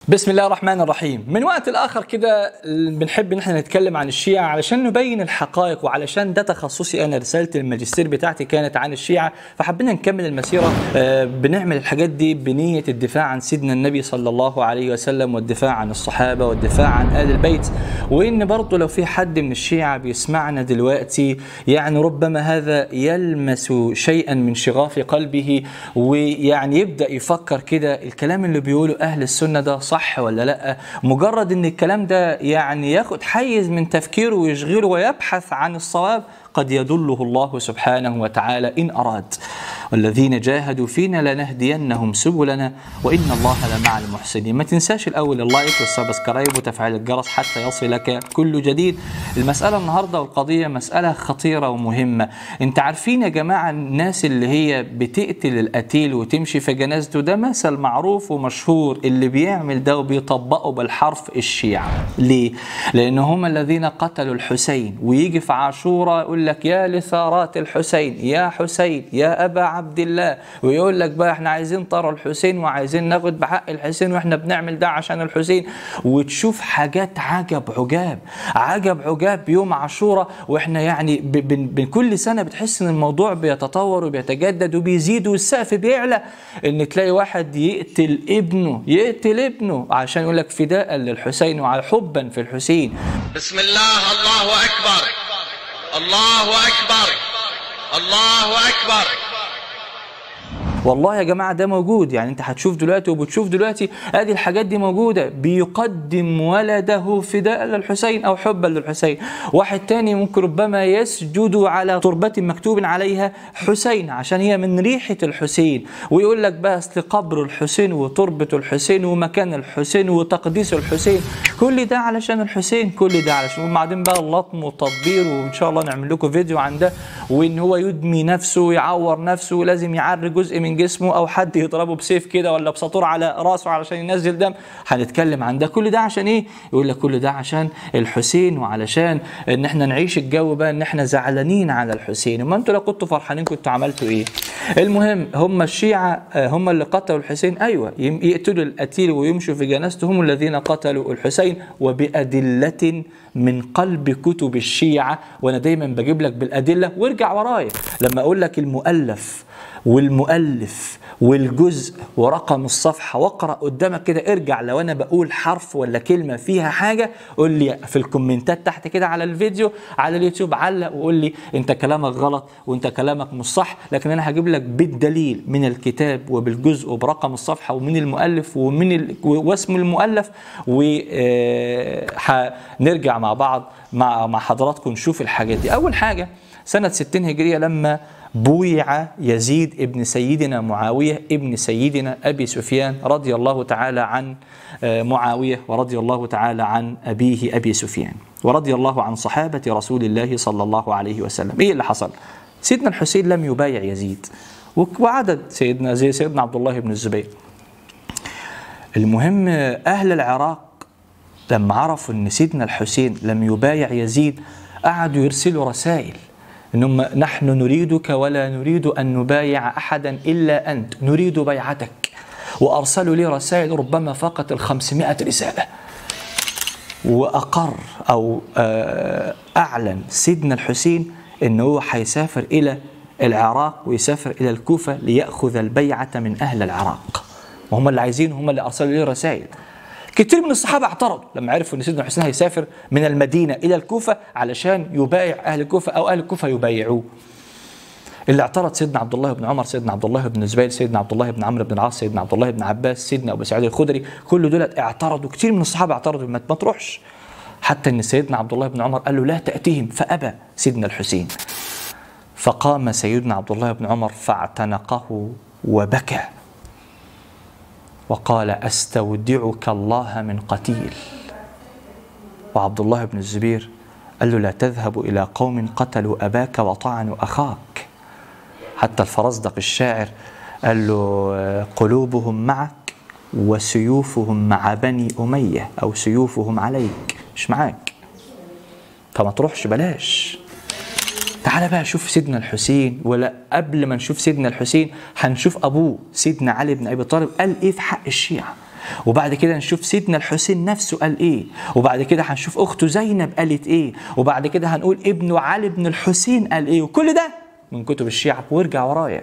بسم الله الرحمن الرحيم من وقت لاخر كده بنحب ان احنا نتكلم عن الشيعة علشان نبين الحقائق وعلشان ده تخصصي انا رساله الماجستير بتاعتي كانت عن الشيعة فحبينا نكمل المسيره آه، بنعمل الحاجات دي بنيه الدفاع عن سيدنا النبي صلى الله عليه وسلم والدفاع عن الصحابه والدفاع عن ال البيت وان برضه لو في حد من الشيعة بيسمعنا دلوقتي يعني ربما هذا يلمس شيئا من شغاف قلبه ويعني يبدا يفكر كده الكلام اللي بيقوله اهل السنه ده صح ولا لا مجرد ان الكلام ده يعني ياخد حيز من تفكيره ويشغله ويبحث عن الصواب قد يدله الله سبحانه وتعالى ان اراد والذين جاهدوا فينا لنهدينهم سبلنا وان الله لمع المحسنين ما تنساش الاول اللايك والسبسكرايب وتفعيل الجرس حتى يصلك كل جديد المساله النهارده والقضيه مساله خطيره ومهمه انت عارفين يا جماعه الناس اللي هي بتقتل القتيل وتمشي في جنازته ده مثل معروف ومشهور اللي بيعمل ده وبيطبقه بالحرف الشيعة ليه لان هم الذين قتلوا الحسين ويجي في عاشوراء يقول لك يا لثارات الحسين يا حسين يا ابا عبد الله ويقول لك بقى احنا عايزين طار الحسين وعايزين ناخد بحق الحسين واحنا بنعمل ده عشان الحسين وتشوف حاجات عجب عجاب عجب عجاب يوم عاشوراء واحنا يعني ب- ب- ب- كل سنه بتحس ان الموضوع بيتطور وبيتجدد وبيزيد والسقف بيعلى ان تلاقي واحد يقتل ابنه يقتل ابنه عشان يقول لك فداء للحسين وعلى حبا في الحسين بسم الله الله أكبر الله أكبر الله أكبر والله يا جماعه ده موجود يعني انت هتشوف دلوقتي وبتشوف دلوقتي ادي الحاجات دي موجوده بيقدم ولده فداء للحسين او حبا للحسين واحد تاني ممكن ربما يسجد على تربه مكتوب عليها حسين عشان هي من ريحه الحسين ويقول لك بقى اصل قبر الحسين وتربه الحسين ومكان الحسين وتقديس الحسين كل ده علشان الحسين كل ده علشان وبعدين بقى اللطم والتطبير وان شاء الله نعمل لكم فيديو عن ده وان هو يدمي نفسه ويعور نفسه ولازم يعري جزء من جسمه او حد يضربه بسيف كده ولا بساطور على راسه علشان ينزل دم هنتكلم عن ده كل ده عشان ايه يقول لك كل ده عشان الحسين وعلشان ان احنا نعيش الجو بقى ان احنا زعلانين على الحسين وما انتوا لو كنتوا فرحانين كنتوا عملتوا ايه المهم هم الشيعة آه، هم اللي قتلوا الحسين ايوه يم- يقتلوا القتيل ويمشوا في جنازته هم الذين قتلوا الحسين وبأدلة من قلب كتب الشيعة وانا دايما بجيب لك بالأدلة وارجع ورايا لما اقول لك المؤلف والمؤلف والجزء ورقم الصفحة واقرأ قدامك كده ارجع لو أنا بقول حرف ولا كلمة فيها حاجة قول لي في الكومنتات تحت كده على الفيديو على اليوتيوب علق وقول لي أنت كلامك غلط وأنت كلامك مش صح لكن أنا هجيب لك بالدليل من الكتاب وبالجزء وبرقم الصفحة ومن المؤلف ومن ال... واسم المؤلف وهنرجع مع بعض مع مع حضراتكم نشوف الحاجات دي أول حاجة سنة 60 هجرية لما بويع يزيد ابن سيدنا معاوية ابن سيدنا أبي سفيان رضي الله تعالى عن آه، معاوية ورضي الله تعالى عن أبيه أبي سفيان ورضي الله عن صحابة رسول الله صلى الله عليه وسلم إيه اللي حصل؟ سيدنا الحسين لم يبايع يزيد وك- وعدد سيدنا زي سيدنا عبد الله بن الزبير المهم أهل العراق لما عرفوا ان سيدنا الحسين لم يبايع يزيد قعدوا يرسلوا رسائل انهم نحن نريدك ولا نريد ان نبايع احدا الا انت نريد بيعتك وارسلوا لي رسائل ربما فاقت ال 500 رساله واقر او آه، اعلن سيدنا الحسين ان هو هيسافر الى العراق ويسافر الى الكوفه لياخذ البيعه من اهل العراق وهم اللي عايزين هم اللي ارسلوا ليه رسائل كتير من الصحابه اعترضوا لما عرفوا ان سيدنا الحسين هيسافر من المدينه الى الكوفه علشان يبايع اهل الكوفه او اهل الكوفه يبايعوه اللي اعترض سيدنا عبد الله بن عمر سيدنا عبد الله بن الزبير سيدنا عبد الله بن عمرو بن العاص سيدنا عبد الله بن عباس سيدنا ابو سعيد الخدري كل دول اعترضوا كتير من الصحابه اعترضوا ما ما تروحش حتى ان سيدنا عبد الله بن عمر قال له لا تاتيهم فابى سيدنا الحسين فقام سيدنا عبد الله بن عمر فاعتنقه وبكى وقال استودعك الله من قتيل وعبد الله بن الزبير قال له لا تذهب الى قوم قتلوا اباك وطعنوا اخاك حتى الفرزدق الشاعر قال له آه، قلوبهم معك وسيوفهم مع بني اميه او سيوفهم عليك مش معاك فما تروحش بلاش تعال بقى شوف سيدنا الحسين ولا قبل ما نشوف سيدنا الحسين هنشوف ابوه سيدنا علي بن ابي طالب قال ايه في حق الشيعه وبعد كده نشوف سيدنا الحسين نفسه قال ايه وبعد كده هنشوف اخته زينب قالت ايه وبعد كده هنقول ابنه علي بن الحسين قال ايه وكل ده من كتب الشيعة وارجع ورايا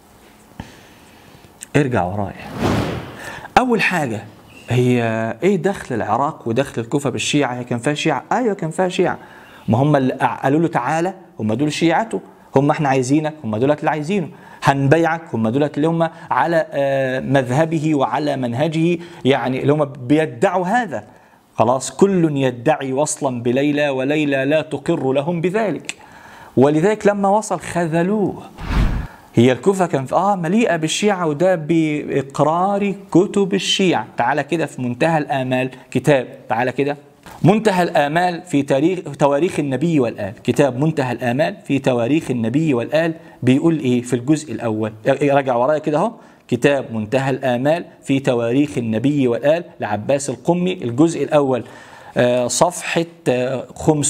ارجع ورايا اول حاجة هي ايه دخل العراق ودخل الكوفة بالشيعة هي كان فيها شيعة ايوه كان فيها شيعة ما هم اللي قالوا له تعالى هم دول شيعته هم احنا عايزينك هم دولت اللي عايزينه هنبيعك هم دولت اللي هم على آه، مذهبه وعلى منهجه يعني اللي هم بيدعوا هذا خلاص كل يدعي وصلا بليلى وليلى لا تقر لهم بذلك ولذلك لما وصل خذلوه هي الكوفة كان اه مليئة بالشيعة وده بإقرار كتب الشيعة تعالى كده في منتهى الآمال كتاب تعالى كده منتهى الآمال في تاريخ تواريخ النبي والآل كتاب منتهى الآمال في تواريخ النبي والآل بيقول إيه في الجزء الأول راجع ورايا كده أهو كتاب منتهى الآمال في تواريخ النبي والآل لعباس القمي الجزء الأول آه، صفحة آه،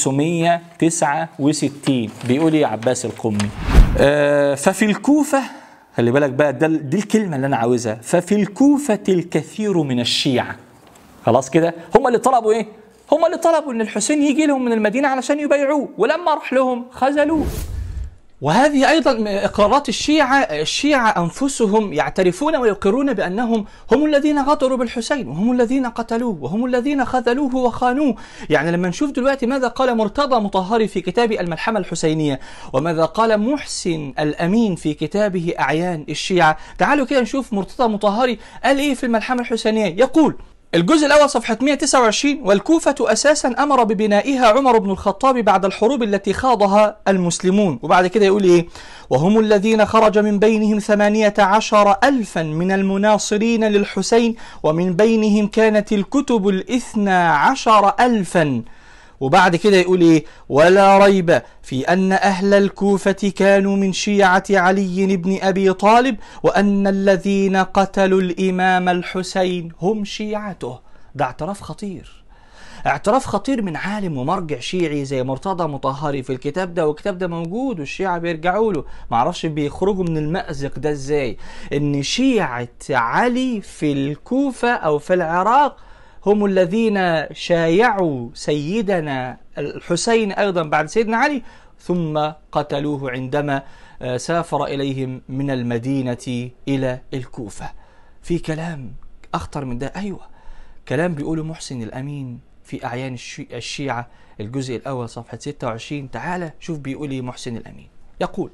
569 بيقول إيه عباس القمي آه، ففي الكوفة خلي بالك بقى ده دي الكلمة اللي أنا عاوزها ففي الكوفة الكثير من الشيعة خلاص كده هم اللي طلبوا إيه هم اللي طلبوا ان الحسين يجي لهم من المدينه علشان يبايعوه ولما راح لهم خذلوه وهذه ايضا من اقرارات الشيعه الشيعه انفسهم يعترفون ويقرون بانهم هم الذين غدروا بالحسين وهم الذين قتلوه وهم الذين خذلوه وخانوه يعني لما نشوف دلوقتي ماذا قال مرتضى مطهري في كتاب الملحمه الحسينيه وماذا قال محسن الامين في كتابه اعيان الشيعه تعالوا كده نشوف مرتضى مطهري قال ايه في الملحمه الحسينيه يقول الجزء الأول صفحة 129 والكوفة أساسا أمر ببنائها عمر بن الخطاب بعد الحروب التي خاضها المسلمون وبعد كده يقول إيه وهم الذين خرج من بينهم ثمانية عشر ألفا من المناصرين للحسين ومن بينهم كانت الكتب الإثنى عشر ألفا وبعد كده يقول ايه ولا ريب في ان اهل الكوفه كانوا من شيعه علي بن ابي طالب وان الذين قتلوا الامام الحسين هم شيعته ده اعتراف خطير اعتراف خطير من عالم ومرجع شيعي زي مرتضى مطهري في الكتاب ده والكتاب ده موجود والشيعة بيرجعوا له معرفش بيخرجوا من المأزق ده ازاي ان شيعة علي في الكوفة او في العراق هم الذين شايعوا سيدنا الحسين ايضا بعد سيدنا علي ثم قتلوه عندما آه، سافر اليهم من المدينه الى الكوفه. في كلام اخطر من ده ايوه كلام بيقوله محسن الامين في اعيان الشي- الشيعه الجزء الاول صفحه 26 تعالى شوف بيقول ايه محسن الامين يقول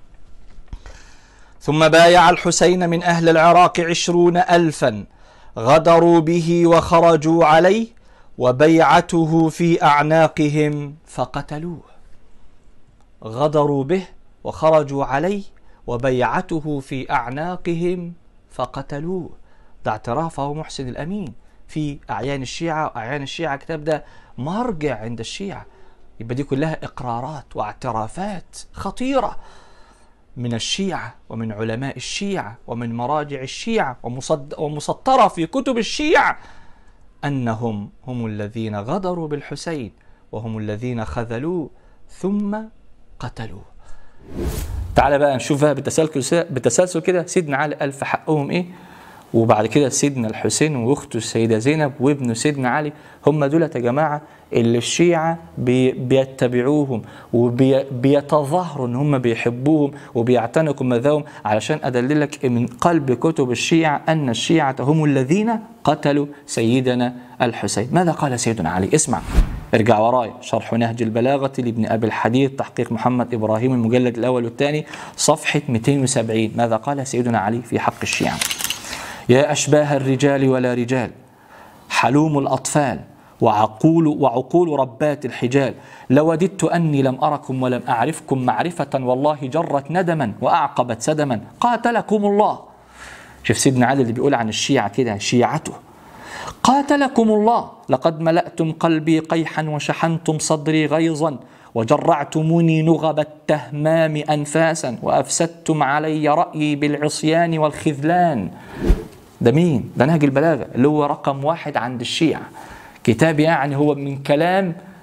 ثم بايع الحسين من أهل العراق عشرون ألفا غدروا به وخرجوا عليه وبيعته في أعناقهم فقتلوه غدروا به وخرجوا عليه وبيعته في أعناقهم فقتلوه ده اعترافه محسن الأمين في أعيان الشيعة وأعيان الشيعة كتاب ده مرجع عند الشيعة يبقى دي كلها إقرارات واعترافات خطيرة من الشيعة ومن علماء الشيعة ومن مراجع الشيعة ومصد ومسطرة في كتب الشيعة أنهم هم الذين غدروا بالحسين وهم الذين خذلوه ثم قتلوه تعالى بقى نشوف بقى بالتسلسل بالتسلسل كده سيدنا علي قال في حقهم ايه وبعد كده سيدنا الحسين واخته السيده زينب وابنه سيدنا علي هم دول يا جماعه اللي الشيعه بي بيتبعوهم وبيتظاهروا ان هم بيحبوهم وبيعتنقوا مذاهم علشان ادللك من قلب كتب الشيعه ان الشيعه هم الذين قتلوا سيدنا الحسين ماذا قال سيدنا علي اسمع ارجع وراي شرح نهج البلاغة لابن أبي الحديث تحقيق محمد إبراهيم المجلد الأول والثاني صفحة 270 ماذا قال سيدنا علي في حق الشيعة يا أشباه الرجال ولا رجال حلوم الأطفال وعقول وعقول ربات الحجال لوددت أني لم أركم ولم أعرفكم معرفة والله جرت ندما وأعقبت سدما قاتلكم الله شوف سيدنا علي اللي بيقول عن الشيعة كده شيعته قاتلكم الله لقد ملأتم قلبي قيحا وشحنتم صدري غيظا وجرعتموني نغب التهمام أنفاسا وأفسدتم علي رأيي بالعصيان والخذلان ده مين؟ ده نهج البلاغة اللي هو رقم واحد عند الشيعة كتاب يعني هو من كلام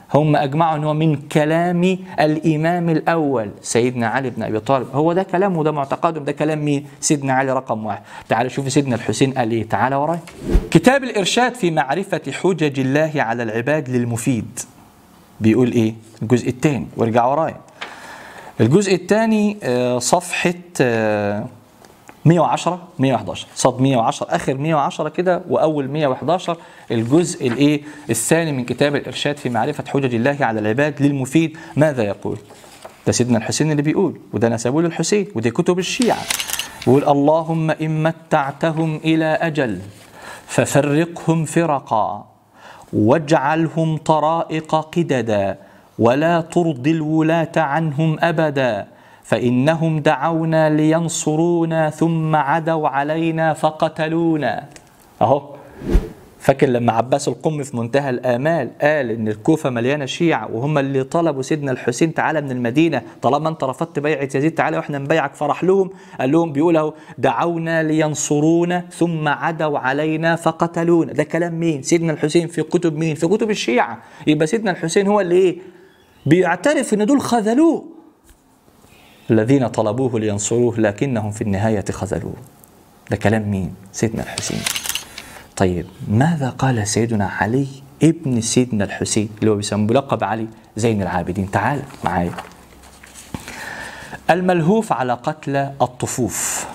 هم اجمعوا ان هو من كلام الامام الاول سيدنا علي بن ابي طالب هو ده كلامه ده معتقدهم ده كلام مين سيدنا علي رقم واحد تعالوا شوفوا سيدنا الحسين قال ايه تعالى ورايا كتاب الارشاد في معرفه حجج الله على العباد للمفيد بيقول ايه الجزء الثاني وارجع ورايا الجزء الثاني صفحه آه، 110 111 صاد 110 اخر 110 كده واول 111 الجزء الايه الثاني من كتاب الارشاد في معرفه حجج الله على العباد للمفيد ماذا يقول ده سيدنا الحسين اللي بيقول وده نسبه للحسين ودي كتب الشيعه يقول اللهم ان متعتهم الى اجل ففرقهم فرقا واجعلهم طرائق قددا ولا ترضي الولاة عنهم أبدا فإنهم دعونا لينصرونا ثم عدوا علينا فقتلونا أهو فاكر لما عباس القم في منتهى الآمال قال إن الكوفة مليانة شيعة وهم اللي طلبوا سيدنا الحسين تعالى من المدينة طالما أنت رفضت بيعة يزيد تعالى وإحنا نبيعك فرح لهم قال لهم بيقول أهو دعونا لينصرونا ثم عدوا علينا فقتلونا ده كلام مين؟ سيدنا الحسين في كتب مين؟ في كتب الشيعة يبقى سيدنا الحسين هو اللي إيه؟ بيعترف إن دول خذلوه الذين طلبوه لينصروه لكنهم في النهاية خذلوه ده كلام مين؟ سيدنا الحسين طيب ماذا قال سيدنا علي ابن سيدنا الحسين اللي هو بيسمى بلقب علي زين العابدين تعال معايا الملهوف على قتل الطفوف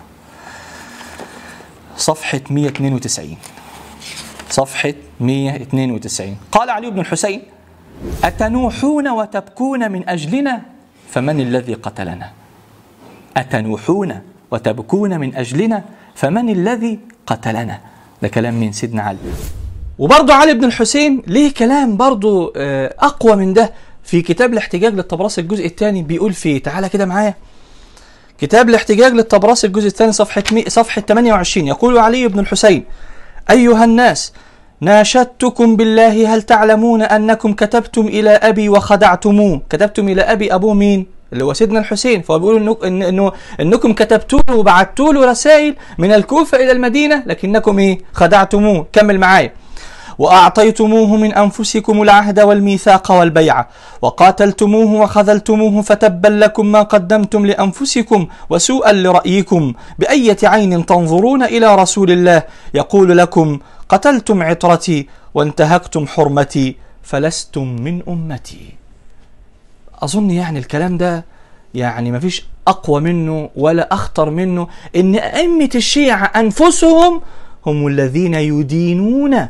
صفحة 192 صفحة 192 قال علي بن الحسين أتنوحون وتبكون من أجلنا فمن الذي قتلنا أتنوحون وتبكون من أجلنا فمن الذي قتلنا ده كلام من سيدنا علي وبرضه علي بن الحسين ليه كلام برضه آه، أقوى من ده في كتاب الاحتجاج للطبراسي الجزء الثاني بيقول فيه تعالى كده معايا كتاب الاحتجاج للطبراسي الجزء الثاني صفحة مي... صفحة 28 يقول علي بن الحسين أيها الناس ناشدتكم بالله هل تعلمون أنكم كتبتم إلى أبي وخدعتموه كتبتم إلى أبي أبوه مين اللي هو سيدنا الحسين فهو بيقول إنه, إن إنه إنكم كتبتوا له وبعتوا له رسائل من الكوفة إلى المدينة لكنكم إيه خدعتموه كمل معايا وأعطيتموه من أنفسكم العهد والميثاق والبيعة وقاتلتموه وخذلتموه فتبا لكم ما قدمتم لأنفسكم وسوءا لرأيكم بأية عين تنظرون إلى رسول الله يقول لكم قتلتم عطرتي وانتهكتم حرمتي فلستم من أمتي أظن يعني الكلام ده يعني مفيش أقوى منه ولا أخطر منه إن أئمة الشيعة أنفسهم هم الذين يدينون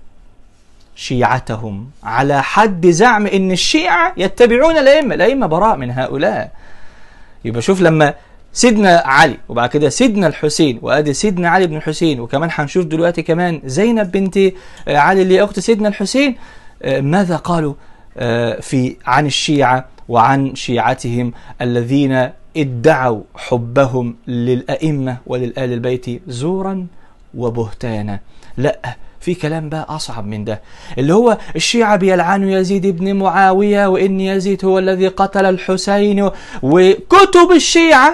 شيعتهم على حد زعم ان الشيعة يتبعون الائمة الائمة براء من هؤلاء يبقى شوف لما سيدنا علي وبعد كده سيدنا الحسين وادي سيدنا علي بن الحسين وكمان هنشوف دلوقتي كمان زينب بنت آه، علي اللي هي اخت سيدنا الحسين آه، ماذا قالوا آه، في عن الشيعة وعن شيعتهم الذين ادعوا حبهم للأئمة وللآل البيت زورا وبهتانا لا في كلام بقى أصعب من ده اللي هو الشيعة بيلعنوا يزيد بن معاوية وإن يزيد هو الذي قتل الحسين و- وكتب الشيعة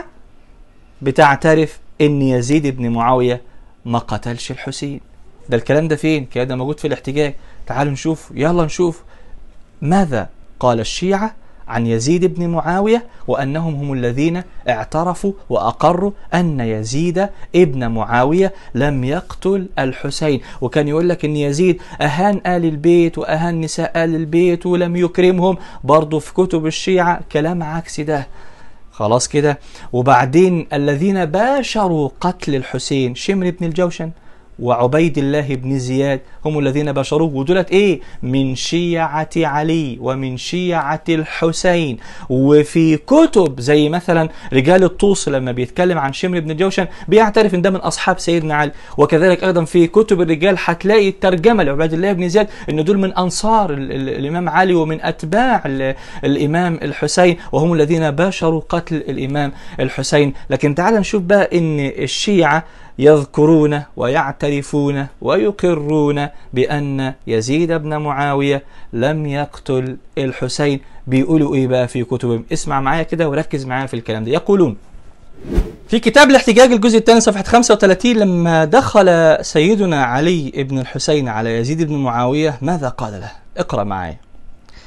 بتعترف إن يزيد بن معاوية ما قتلش الحسين ده الكلام ده فين؟ الكلام ده موجود في الاحتجاج تعالوا نشوف يلا نشوف ماذا قال الشيعة عن يزيد بن معاوية وأنهم هم الذين اعترفوا وأقروا أن يزيد ابن معاوية لم يقتل الحسين وكان يقول لك أن يزيد أهان آل البيت وأهان نساء آل البيت ولم يكرمهم برضو في كتب الشيعة كلام عكس ده خلاص كده وبعدين الذين باشروا قتل الحسين شمر بن الجوشن وعبيد الله بن زياد هم الذين باشروه ودولت ايه من شيعة علي ومن شيعة الحسين وفي كتب زي مثلا رجال الطوس لما بيتكلم عن شمر بن الجوشن بيعترف ان ده من اصحاب سيدنا علي وكذلك ايضا في كتب الرجال هتلاقي الترجمه لعبيد الله بن زياد ان دول من انصار ال- ال- الامام علي ومن اتباع ال- الامام الحسين وهم الذين باشروا قتل الامام الحسين لكن تعال نشوف بقى ان الشيعه يذكرون ويعترفون ويقرون بأن يزيد بن معاوية لم يقتل الحسين بيقولوا إيه بقى في كتبهم اسمع معايا كده وركز معايا في الكلام ده يقولون في كتاب الاحتجاج الجزء الثاني صفحة 35 لما دخل سيدنا علي بن الحسين على يزيد بن معاوية ماذا قال له اقرأ معايا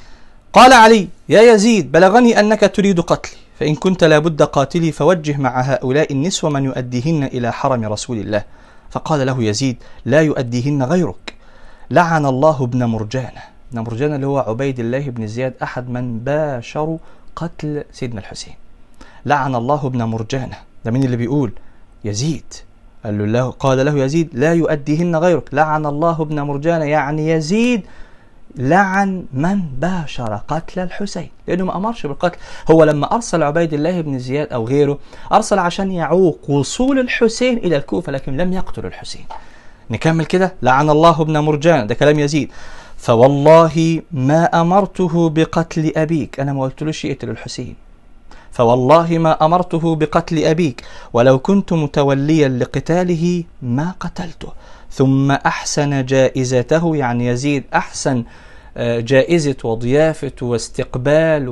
قال علي يا يزيد بلغني أنك تريد قتلي فإن كنت لابد قاتلي فوجه مع هؤلاء النسوة من يؤديهن إلى حرم رسول الله فقال له يزيد لا يؤديهن غيرك لعن الله ابن مرجانة ابن مرجانة اللي هو عبيد الله بن زياد أحد من باشروا قتل سيدنا الحسين لعن الله ابن مرجانة ده مين اللي بيقول يزيد قال له, له قال له يزيد لا يؤديهن غيرك لعن الله ابن مرجانة يعني يزيد لعن من باشر قتل الحسين لانه ما امرش بالقتل هو لما ارسل عبيد الله بن زياد او غيره ارسل عشان يعوق وصول الحسين الى الكوفه لكن لم يقتل الحسين نكمل كده لعن الله ابن مرجان ده كلام يزيد فوالله ما امرته بقتل ابيك انا ما قلتلوش يقتل الحسين فوالله ما امرته بقتل ابيك ولو كنت متوليا لقتاله ما قتلته ثم احسن جائزته يعني يزيد احسن آه، جائزة وضيافة واستقبال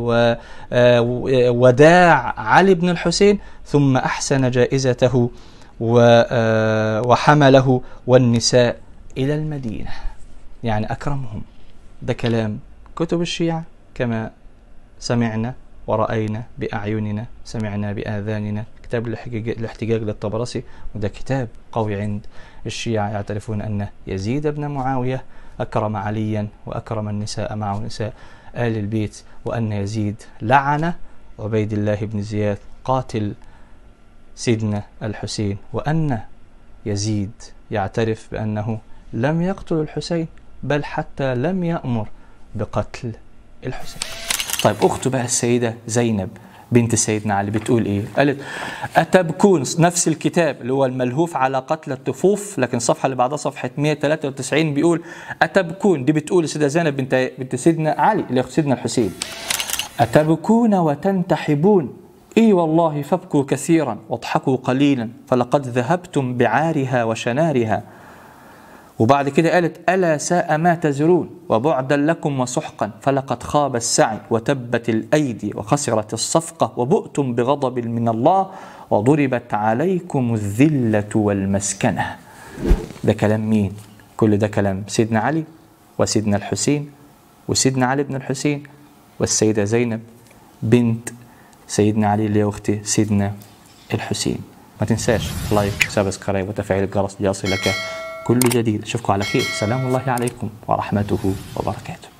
ووداع علي بن الحسين ثم أحسن جائزته آه، وحمله والنساء إلى المدينة يعني أكرمهم ده كلام كتب الشيعة كما سمعنا ورأينا بأعيننا سمعنا بآذاننا كتاب الاحتجاج للطبرسي وده كتاب قوي عند الشيعة يعترفون أن يزيد بن معاوية أكرم عليا وأكرم النساء معه نساء آل البيت وأن يزيد لعن عبيد الله بن زياد قاتل سيدنا الحسين وأن يزيد يعترف بأنه لم يقتل الحسين بل حتى لم يأمر بقتل الحسين طيب أخته بقى السيدة زينب بنت سيدنا علي بتقول ايه قالت اتبكون نفس الكتاب اللي هو الملهوف على قتل الطفوف لكن الصفحه اللي بعدها صفحه 193 بيقول اتبكون دي بتقول السيده زينب بنت بنت سيدنا علي اللي سيدنا الحسين اتبكون وتنتحبون اي والله فابكوا كثيرا واضحكوا قليلا فلقد ذهبتم بعارها وشنارها وبعد كده قالت ألا ساء ما تزرون وبعدا لكم وسحقا فلقد خاب السعي وتبت الأيدي وخسرت الصفقة وبؤتم بغضب من الله وضربت عليكم الذلة والمسكنة ده كلام مين؟ كل ده كلام سيدنا علي وسيدنا الحسين وسيدنا علي بن الحسين والسيدة زينب بنت سيدنا علي اللي أختي سيدنا الحسين ما تنساش لايك سبسكرايب وتفعيل الجرس ليصلك كل جديد أشوفكم على خير سلام الله عليكم ورحمته وبركاته